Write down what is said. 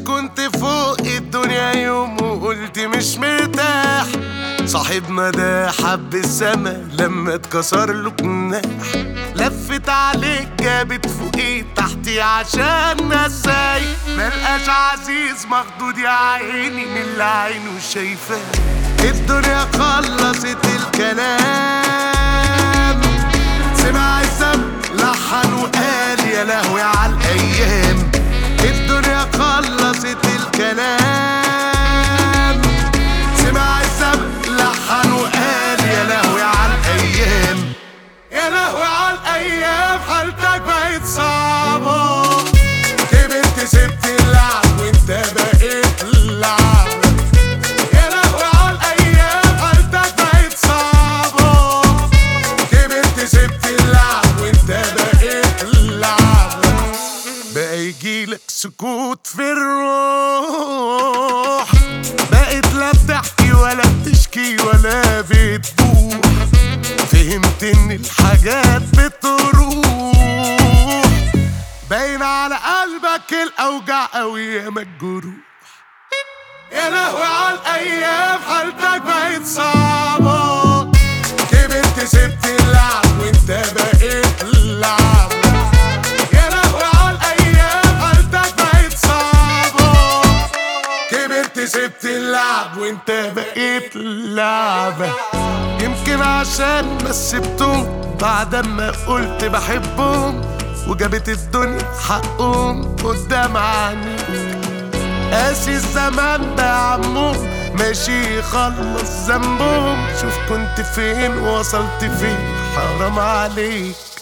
كنت فوق الدنيا يوم وقلت مش مرتاح صاحبنا ده حب السما لما اتكسر له جناح لفت عليك جابت فوقيه تحتي عشان نساي ملقاش عزيز مخدود يا عيني من اللي عينه شايفاه الدنيا خلصت الكلام سمع الزم لحن وقال يا لهوي على الايام الدنيا خلصت الكلام سمع الزم لحن وقال يا لهوي على الايام يا لهوي على الايام حالتك بقت صعبه كبرت سبت اللعب وانت بقيت اللعب يا لهوي على الايام حالتك بقت صعبه كبرت سبت اللعب وانت بقيت اللعب بقى يجيلك سكوت في الروح بقيت لا بتحكي ولا بتشكي ولا بتبوح فهمت ان الحاجات بتروح باين على قلبك الاوجع قوي يا الجروح يا لهوي على الايام حالتك بقت صعبه كبرت سبت اللعب وانت بقيت اللعب يا لهوي على الايام حالتك بقت صعبه كبرت سبت اللعب وانت بقيت اللعبة يمكن عشان ما سبتهم بعد ما قلت بحبهم وجابت الدنيا حقهم قدام عينيهم قاسي الزمان ده عمهم ماشي يخلص ذنبهم شوف كنت فين ووصلت فين حرام عليك